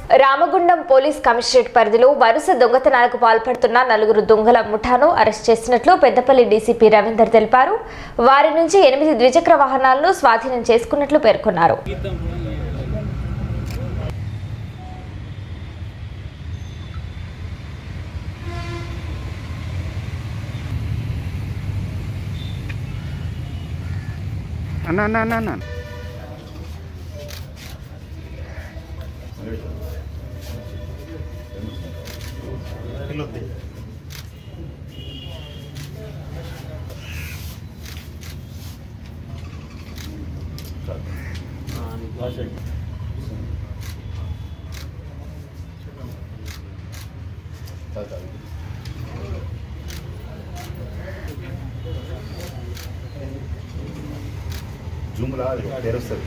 Ramagundam police commissionerate పరిధిలో వరుస దొంగతనాలకు పాల్పడుతున్న నలుగురు దొంగల ముఠాను అరెస్ట్ చేసినట్లు పెద్దపల్లి డీసీపీ రవీందర్ తెలిపారు వారి నుంచి ఎనిమిది ద్విచక్ర వాహనాలను స్వాధీనం చేసుకున్నట్లు పేర్కొన్నారు అన్న అన్న అన్న అన్న జూమ్లా అది తెరుస్తుంది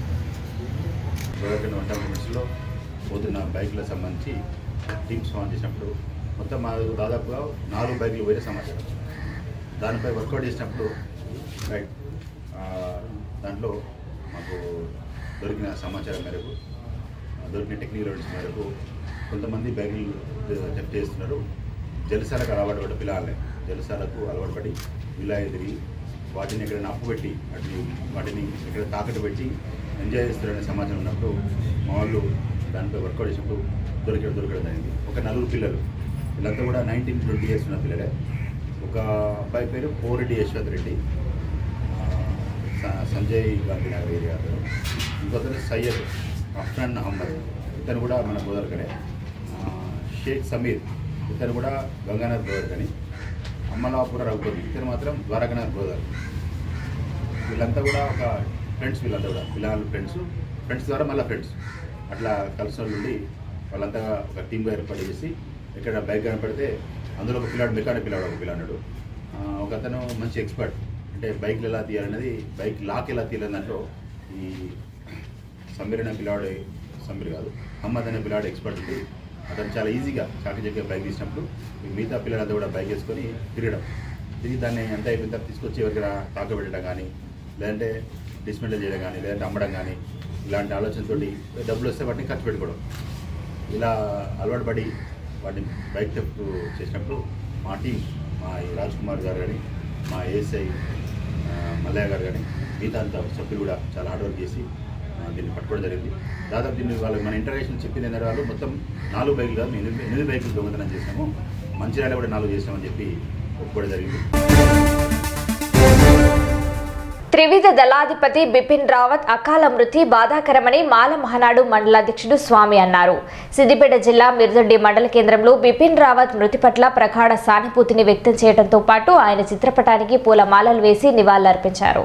గోదావరి వన్ టెన్ మినిట్స్లో పోతున్న బైక్లకు సంబంధించి టీమ్స్ ఫామ్ చేసినప్పుడు మొత్తం మా దాదాపుగా నాలుగు బైకులు పోయే సమాచారం దానిపై వర్కౌట్ చేసినప్పుడు రైట్ ఆ, దాంట్లో మాకు దొరికిన సమాచారం మేరకు ఆ, దొరికిన టెక్నికల్ ఎవిడెన్స్ మేరకు కొంతమంది బైకులు చెక్ చేస్తున్నారు జలసాలకు అలవాటు పడ్డ పిల్లలే జలసాలకు అలవాటు పడి ఇలా ఎదిరి వాటిని ఎక్కడైనా అప్పు పెట్టి వాటిని వాటిని ఎక్కడ తాకట్టు పెట్టి ఎంజాయ్ చేస్తారనే సమాచారం ఉన్నప్పుడు మా వాళ్ళు దానిపై వర్కౌట్ చేసినప్పుడు దొరికడం దొరకడం జరిగింది ఒక నలుగురు పిల్లలు వీళ్ళంతా కూడా నైన్టీన్ ట్వంటీ ఇయర్స్ ఉన్న పిల్లలే ఒక అబ్బాయి పేరు పోరెడ్డి యశ్వంత్ రెడ్డి ఆ, స- సంజయ్ గాంధీ నగర్ ఏరియా అతను ఇంకొకరు సయ్యద్ అఫ్రాన్ అహ్మద్ ఇతను కూడా మన గోదావరికనే షేక్ సమీర్ ఇతను కూడా గంగానగర్ గోదావరికని అమ్మలాపుర రఘుపతి ఇతను మాత్రం ద్వారకానగర్ గోదావరి వీళ్ళంతా కూడా ఒక ఫ్రెండ్స్ వీళ్ళంతా కూడా పిల్లలు ఫ్రెండ్స్ ఫ్రెండ్స్ ద్వారా మళ్ళీ ఫ్రెండ్స్ అట్లా కలిసిన వాళ్ళు ఉండి వాళ్ళంతా ఒక టీమ్గా ఏర్పాటు చేసి ఎక్కడ బైక్ కనపడితే అందులో ఒక పిల్లాడు మెకానిక్ పిల్లాడు ఒక పిల్లాడు ఆ, ఒక అతను మంచి ఎక్స్పర్ట్ అంటే బైక్లు ఎలా తీయాలనేది బైక్ లాక్ ఎలా తీయాలని దాంట్లో ఈ సమీర్ అనే పిల్లాడు సమీర్ కాదు అహ్మద్ అనే పిల్లాడు ఎక్స్పర్ట్ ఉంది అతను చాలా ఈజీగా చాకి చక్కే బైక్ తీసినప్పుడు ఈ మిగతా పిల్లలంతా కూడా బైక్ వేసుకొని తిరగడం తిరిగి దాన్ని ఎంత అయిపోయిన తర్వాత తీసుకొచ్చి ఎవరికైనా తాకబెట్టడం కానీ లేదంటే డిస్మెంటల్ చేయడం కానీ లేదంటే అమ్మడం కానీ ఇలాంటి ఆలోచనతోటి డబ్బులు వస్తే వాటిని ఖర్చు పెట్టుకోవడం ఇలా అలవాటు పడి వాటిని బైక్ థెఫ్ట్ చేసినప్పుడు మా టీం మా ఈ రాజ్ కుమార్ గారు కానీ మా ఏఎస్ఐ మల్లయ్య గారు కానీ మిగతా అంతా సభ్యులు కూడా చాలా హార్డ్ వర్క్ చేసి ఆ, దీన్ని పట్టుకోవడం జరిగింది దాదాపు దీన్ని వాళ్ళు మన ఇంటర్నేషనల్ చెప్పింది ఏంటంటే వాళ్ళు మొత్తం నాలుగు బైకులు కాదు ఎనిమిది ఎనిమిది బైకులు దొంగతనం చేసాము మంచిర్యాల కూడా నాలుగు చేసామని చెప్పి ఒప్పుకోవడం జరిగింది త్రివిధ దళాధిపతి బిపిన్ రావత్ అకాల మృతి బాధాకరమని మాల మహనాడు మండలాధ్యక్షుడు స్వామి అన్నారు సిద్దిపేట జిల్లా మిర్దొడ్డి మండల కేంద్రంలో బిపిన్ రావత్ మృతి పట్ల ప్రగాఢ సానుభూతిని వ్యక్తం చేయడంతో పాటు ఆయన చిత్రపటానికి పూలమాలలు వేసి నివాళులర్పించారు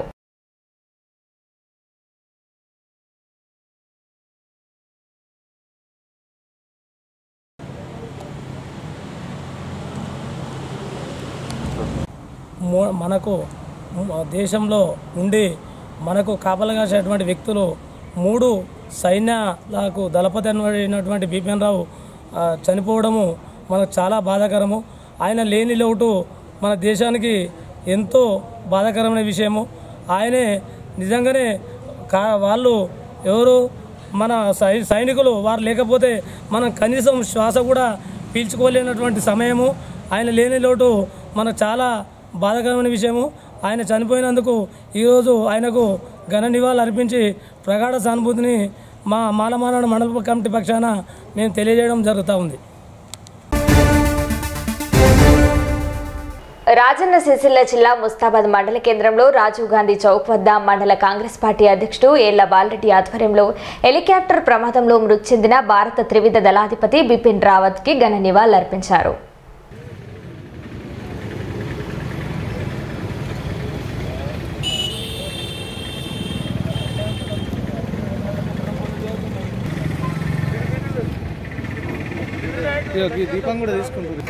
మో- మనకు మ- దేశంలో ఉండి మనకు కాపలగాసేటువంటి వ్యక్తులు మూడు సైన్యాలకు దళపతి అనబడినటువంటి బిపిన్ రావు ఆ, చనిపోవడము మనకు చాలా బాధాకరము ఆయన లేని లోటు మన దేశానికి ఎంతో బాధాకరమైన విషయము ఆయనే నిజంగానే కా వాళ్ళు ఎవరు మన సై సైనికులు వారు లేకపోతే మనం కనీసం శ్వాస కూడా పీల్చుకోలేనటువంటి సమయము ఆయన లేని లోటు మనకు చాలా బాధాకరమైన విషయము ఆయన చనిపోయినందుకు ఈరోజు ఆయనకు ఘన నివాళులు అర్పించి ప్రగాఢ సానుభూతిని మా మాలమానాడు మండల కమిటీ పక్షాన మేము తెలియజేయడం జరుగుతూ ఉంది రాజన్న సిరిసిల్ల జిల్లా ముస్తాబాద్ మండల కేంద్రంలో రాజీవ్ గాంధీ చౌక్ వద్ద మండల కాంగ్రెస్ పార్టీ అధ్యక్షుడు ఏళ్ల బాలరెడ్డి ఆధ్వర్యంలో హెలికాప్టర్ ప్రమాదంలో మృతి చెందిన భారత త్రివిధ దళాధిపతి బిపిన్ రావత్ కి ఘన నివాళులర్పించారు దీపం కూడా తీసుకుంటుంది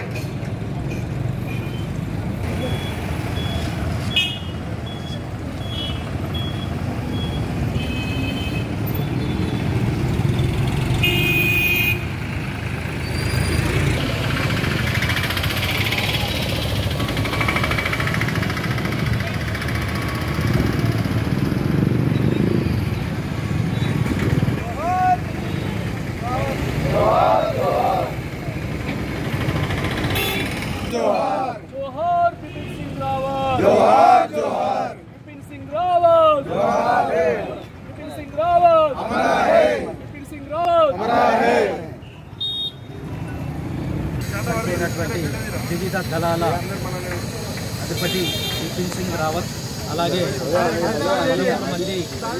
త్రివిధ దళాల అధిపతి బిపిన్ సింగ్ రావత్ అలాగే పలువురు మంది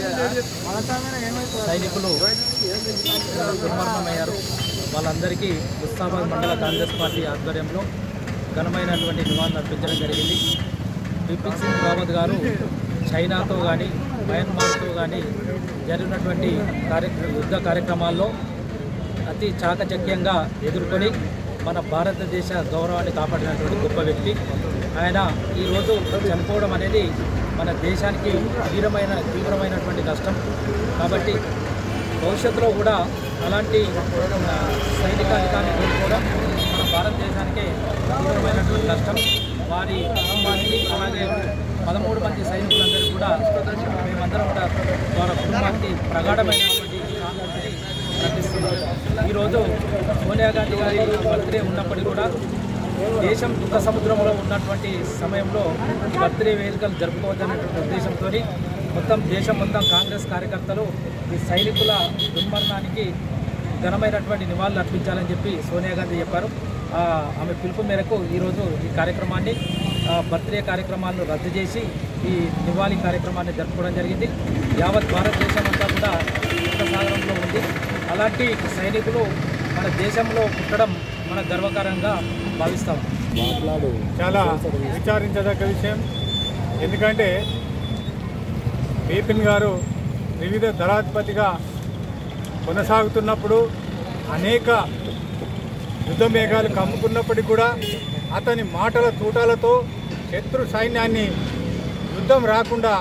సైనికులు దుర్మరణమయ్యారు వాళ్ళందరికీ ఉస్తాబాద్ మండల కాంగ్రెస్ పార్టీ ఆధ్వర్యంలో ఘనమైనటువంటి నివాళులు అర్పించడం జరిగింది బిపిన్ సింగ్ రావత్ గారు చైనాతో కానీ మయన్మార్తో కానీ జరిగినటువంటి కార్య యుద్ధ కార్యక్రమాల్లో అతి చాకచక్యంగా ఎదుర్కొని మన భారతదేశ గౌరవాన్ని కాపాడినటువంటి గొప్ప వ్యక్తి ఆయన ఈరోజు చనిపోవడం అనేది మన దేశానికి తీవ్రమైన తీవ్రమైనటువంటి కష్టం కాబట్టి భవిష్యత్తులో కూడా అలాంటి ఆ, సైనిక అధికారిని కోల్పోవడం మన భారతదేశానికే తీవ్రమైనటువంటి కష్టం వారి కుటుంబానికి అలాగే పదమూడు మంది సైనికులందరూ కూడా మేమందరం కూడా వారి కుటుంబానికి ప్రగాఢమైనటువంటి సానుభూతిని ప్రకటిస్తున్నాం ఈరోజు సోనియా గాంధీ గారి బర్త్డే ఉన్నప్పటికీ కూడా దేశం దుఃఖ సముద్రంలో ఉన్నటువంటి సమయంలో ఈ బర్త్డే వేడుకలు జరుపుకోవద్దనేటువంటి ఉద్దేశంతో మొత్తం దేశం మొత్తం కాంగ్రెస్ కార్యకర్తలు ఈ సైనికుల దుర్మరణానికి ఘనమైనటువంటి నివాళులు అర్పించాలని చెప్పి సోనియా గాంధీ చెప్పారు ఆ, ఆమె పిలుపు మేరకు ఈరోజు ఈ కార్యక్రమాన్ని ఆ, బర్త్డే కార్యక్రమాలను రద్దు చేసి ఈ నివాళి కార్యక్రమాన్ని జరుపుకోవడం జరిగింది యావత్ భారతదేశం అంతా కూడా యుద్ధ సాగరంలో ఉంది అలాంటి సైనికులు మన దేశంలో పుట్టడం మన గర్వకారంగా భావిస్తాం చాలా విచారించదగ్గ విషయం ఎందుకంటే బిపిన్ గారు వివిధ దళాధిపతిగా కొనసాగుతున్నప్పుడు అనేక యుద్ధ మేఘాలు కమ్ముకున్నప్పటికీ కూడా అతని మాటల తూటాలతో శత్రు సైన్యాన్ని యుద్ధం రాకుండా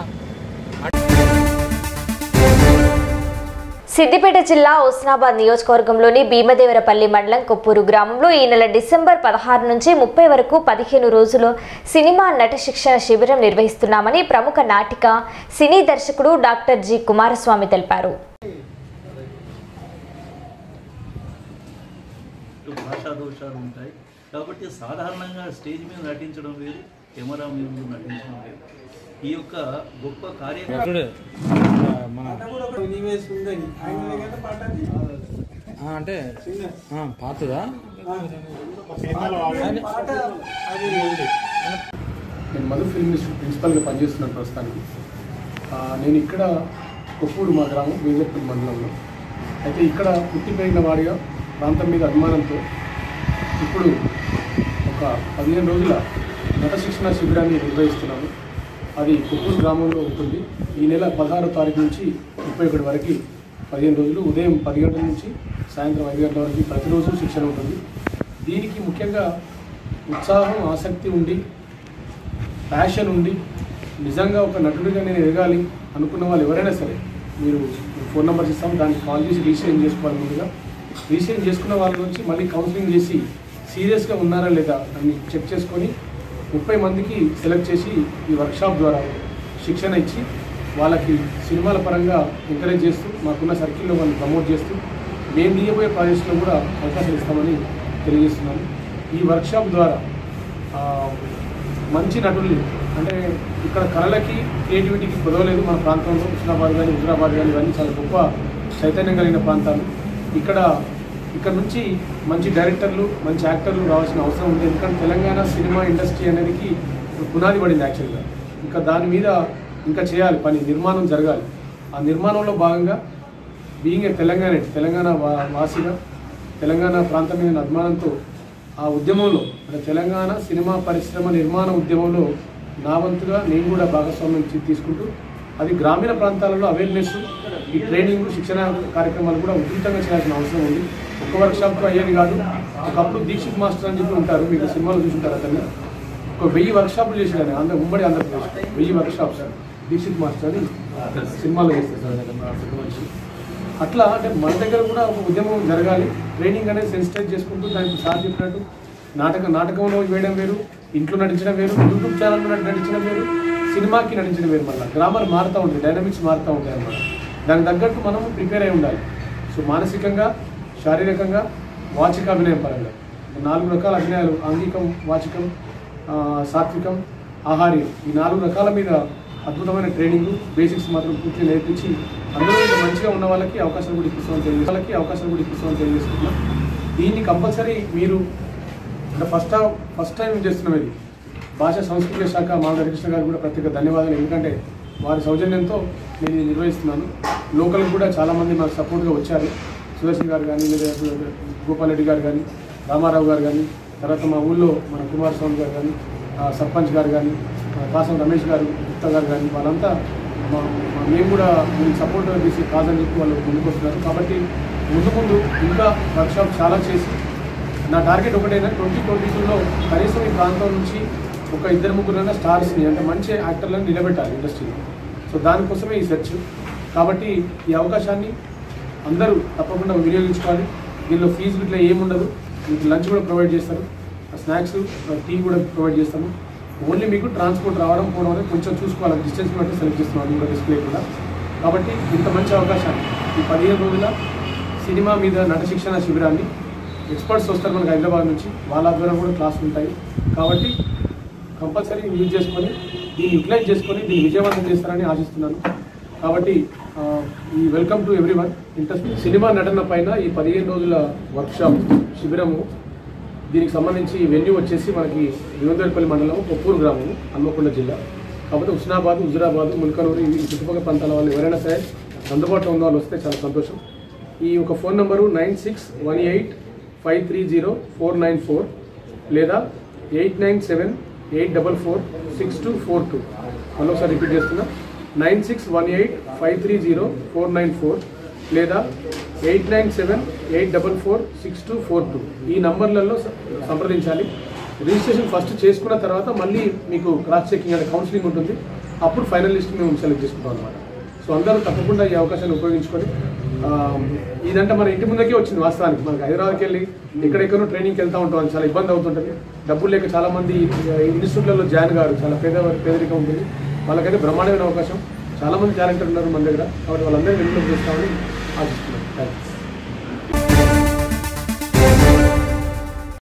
సిద్దిపేట జిల్లా హుస్నాబాద్ నియోజకవర్గంలోని భీమదేవరపల్లి మండలం కొప్పూరు గ్రామంలో ఈ నెల డిసెంబర్ పదహారు నుంచి ముప్పై వరకు పదిహేను రోజులు సినిమా నట శిక్షణ శిబిరం నిర్వహిస్తున్నామని ప్రముఖ నాటిక సినీ దర్శకుడు డాక్టర్ జి కుమారస్వామి తెలిపారు భాషా దోషాలు ఉంటాయి కాబట్టి సాధారణంగా స్టేజ్ మీద నటించడం వేరు కెమెరా మీద నటించడం వేరు ఈ యొక్క గొప్ప కార్యక్రమం అంటే పాతదా నేను మధు ఫిల్మ్ ఇన్స్టిట్యూట్ ప్రిన్సిపల్గా పనిచేస్తున్నాను ప్రస్తుతానికి ఆ, నేను ఇక్కడ కొప్పూరు మా గ్రామం బీజేపీ మండలంలో అయితే ఇక్కడ పుట్టి పెరిగిన వాడిగా ప్రాంతం మీద అభిమానంతో ఇప్పుడు ఒక పదిహేను రోజుల నట శిక్షణ శిబిరాన్ని నిర్వహిస్తున్నాము అది కొప్పూరు గ్రామంలో ఉంటుంది ఈ నెల పదహారో తారీఖు నుంచి ముప్పై ఒకటి వరకు పదిహేను రోజులు ఉదయం పది గంటల నుంచి సాయంత్రం ఐదు గంటల వరకు ప్రతిరోజు శిక్షణ ఉంటుంది దీనికి ముఖ్యంగా ఉత్సాహం ఆసక్తి ఉండి ప్యాషన్ ఉండి నిజంగా ఒక నటుడిగా నేను ఎదగాలి అనుకున్న వాళ్ళు ఎవరైనా సరే మీరు ఫోన్ నెంబర్స్ ఇస్తాం దానికి కాల్ చేసి రిజిస్ట్రేషన్ చేసుకోవాలి ముందుగా రిజిస్ట్రేషన్ చేసుకున్న వాళ్ళ నుంచి మళ్ళీ కౌన్సిలింగ్ చేసి సీరియస్గా ఉన్నారా లేదా అని చెక్ చేసుకొని ముప్పై మందికి సెలెక్ట్ చేసి ఈ వర్క్షాప్ ద్వారా శిక్షణ ఇచ్చి వాళ్ళకి సినిమాల పరంగా ఎంకరేజ్ చేస్తూ మాకున్న సర్కిల్లో వాళ్ళని ప్రమోట్ చేస్తూ మేము దిగబోయే ప్రాజెక్ట్స్లో కూడా అవకాశం ఇస్తామని తెలియజేస్తున్నాను ఈ వర్క్షాప్ ద్వారా ఆ, మంచి నటుల్ని అంటే ఇక్కడ కళలకి క్రియేటివిటీకి కుదవలేదు మన ప్రాంతంలో హుస్నాబాద్ కానీ హుజరాబాద్ కానీ ఇవన్నీ చాలా గొప్ప చైతన్యం కలిగిన ప్రాంతాలు ఇక్కడ ఇక్కడ నుంచి మంచి డైరెక్టర్లు మంచి యాక్టర్లు రావాల్సిన అవసరం ఉంది ఎందుకంటే తెలంగాణ సినిమా ఇండస్ట్రీ అనేది పునాది పడింది యాక్చువల్గా ఇంకా దాని మీద ఇంకా చేయాలి పని నిర్మాణం జరగాలి ఆ నిర్మాణంలో భాగంగా బీయింగ్ ఏ తెలంగాణ తెలంగాణ వా- వాసిగా తెలంగాణ ప్రాంతం మీద అభిమానంతో ఆ ఉద్యమంలో అంటే తెలంగాణ సినిమా పరిశ్రమ నిర్మాణ ఉద్యమంలో నా వంతుగా నేను కూడా భాగస్వామ్యం తీ- తీసుకుంటూ అది గ్రామీణ ప్రాంతాలలో అవేర్నెస్ ఈ ట్రైనింగ్ శిక్షణ కార్యక్రమాలు కూడా ఉధృతంగా చేయాల్సిన అవసరం ఉంది ఒక్క వర్క్షాప్తో అయ్యేది కాదు ఒకప్పుడు దీక్షిత్ మాస్టర్ అని చెప్పి ఉంటారు మీకు సినిమాలు చూసుంటారు అతన్ని ఒక వెయ్యి వర్క్షాపులు చేశాడు ఆయన ఆంధ్ర ఉమ్మడి ఆంధ్రప్రదేశ్ వెయ్యి వర్క్షాప్స్ దీక్షిత్ మాస్టర్ అని సినిమాలో చేస్తారు సార్ ఆయన మా పెద్ద మనిషి అట్లా అంటే మన దగ్గర కూడా ఒక ఉద్యమం జరగాలి ట్రైనింగ్ అనేది సెన్సిటైజ్ చేసుకుంటూ దానికి సార్ చెప్పినట్టు నాటక నాటకంలో వేయడం వేరు ఇంట్లో నటించడం వేరు యూట్యూబ్ ఛానల్లో నటించడం వేరు సినిమాకి నటించడం వేరు మళ్ళీ గ్రామర్ మారుతూ ఉంటుంది డైనమిక్స్ మారుతూ ఉంటాయి అన్నమాట దానికి తగ్గట్టు మనం ప్రిపేర్ అయి ఉండాలి సో మానసికంగా శారీరకంగా వాచిక అభినయం పరంగా నాలుగు రకాల అభినయాలు ఆంగికం వాచికం ఆ, సాత్వికం ఆహార్యం ఈ నాలుగు రకాల మీద అద్భుతమైన ట్రైనింగ్ బేసిక్స్ మాత్రం పూర్తిగా నేర్పించి అందులో ఇంకా మంచిగా ఉన్న వాళ్ళకి అవకాశాలు కూడా ఇప్పిస్తామని తెలియజేసి వాళ్ళకి అవకాశాలు కూడా ఇప్పిస్తామని తెలియజేసుకుంటున్నాం దీన్ని కంపల్సరీ మీరు అంటే ఫస్ట్ ఫస్ట్ టైం చేస్తున్నాం ఇది భాష సంస్కృతి శాఖ మాధవ హరికృష్ణ గారు కూడా ప్రత్యేక ధన్యవాదాలు ఎందుకంటే వారి సౌజన్యంతో నేను ఇది నిర్వహిస్తున్నాను లోకల్ కూడా చాలామంది మాకు సపోర్ట్గా వచ్చారు సుదర్శన్ గారు కానీ లేదా గోపాల్ రెడ్డి గారు కానీ రామారావు గారు కానీ తర్వాత మా ఊళ్ళో మన కుమారస్వామి గారు కానీ ఆ, సర్పంచ్ గారు కానీ ఆ, కాసం రమేష్ గారు గుప్తా గారు కానీ వాళ్ళంతా మా మా- మేము కూడా దీనికి సపోర్ట్ చేసి కాదని చెప్పి వాళ్ళు ముందుకు వస్తున్నారు కాబట్టి ముందు ముందు ఇంకా వర్క్షాప్ చాలా చేసి నా టార్గెట్ ఒకటైనా ట్వంటీ ట్వంటీ టూలో కనీసం ఈ ప్రాంతం నుంచి ఒక ఇద్దరు ముగ్గురైనా స్టార్స్ని అంటే మంచి యాక్టర్లను నిలబెట్టాలి ఇండస్ట్రీలో సో దానికోసమే ఈ సెర్చ్ కాబట్టి ఈ అవకాశాన్ని అందరూ తప్పకుండా వినియోగించుకోవాలి దీనిలో ఫీజు ఇట్లా ఏముండదు మీకు లంచ్ కూడా ప్రొవైడ్ చేస్తారు స్నాక్స్ టీ కూడా ప్రొవైడ్ చేస్తాము ఓన్లీ మీకు ట్రాన్స్పోర్ట్ రావడం పోవడం అనేది కొంచెం చూసుకోవాలి డిస్టెన్స్ బట్టి సెలెక్ట్ చేస్తున్నాం అది కూడా డిస్ప్లే కూడా కాబట్టి ఇంత మంచి అవకాశాన్ని ఈ పదిహేను రోజుల సినిమా మీద నట శిక్షణ శిబిరాన్ని ఎక్స్పర్ట్స్ వస్తారు మనకి హైదరాబాద్ నుంచి వాళ్ళ ఆధ్వర్యం కూడా క్లాసులు ఉంటాయి కాబట్టి కంపల్సరీ యూజ్ చేసుకొని దీన్ని యూటిలైజ్ చేసుకొని దీన్ని విజయవంతం చేస్తారని ఆశిస్తున్నాను కాబట్టి ఆ, ఈ welcome to everyone interest cinema నటన పైన ఈ పదిహేను రోజుల వర్క్షాప్ శిబిరము దీనికి సంబంధించి వెన్యూ వచ్చేసి మనకి వినోదపల్లి మండలం కొప్పూరు గ్రామము హన్మకొండ జిల్లా కాబట్టి హుస్నాబాద్ హుజురాబాద్ ముల్కనూరు ఈ చుట్టుపక్కల ప్రాంతాల వాళ్ళు ఎవరైనా సరే అందుబాటులో ఉన్న వాళ్ళు వస్తే చాలా సంతోషం ఈ ఒక phone number nine six one eight five three zero four nine four లేదా eight nine seven eight double four six two four two మళ్ళొకసారి రిపీట్ చేస్తున్నా nine six one eight five three zero four nine four లేదా eight nine seven eight double four six two four two ఈ నంబర్లలో స- సంప్రదించాలి registration first చేసుకున్న తర్వాత మళ్ళీ మీకు క్రాస్ చెకింగ్ అంటే కౌన్సిలింగ్ ఉంటుంది అప్పుడు ఫైనల్ లిస్ట్ మేము సెలెక్ట్ చేసుకుంటాం అనమాట సో అందరూ తప్పకుండా ఈ అవకాశాన్ని ఉపయోగించుకొని ఆ, ఇదంటే మన ఇంటి ముందుకే వచ్చింది వాస్తవానికి మనకి హైదరాబాద్కి వెళ్ళి ఎక్కడెక్కడో ట్రైనింగ్కి వెళ్తూ ఉంటాం అది చాలా ఇబ్బంది అవుతుంటుంది డబ్బులు లేక చాలా మంది ఇన్స్టిట్యూట్లలో జాయిన్ గారు చాలా పేద పేదరికం ఉంటుంది వాళ్ళకైతే బ్రహ్మాండమైన అవకాశం చాలా మంది టాలెంటెడ్ ఉన్నారు మన దగ్గర కాబట్టి వాళ్ళందరినీ వెనుక చేస్తామని ఆశిస్తున్నాను థ్యాంక్ యూ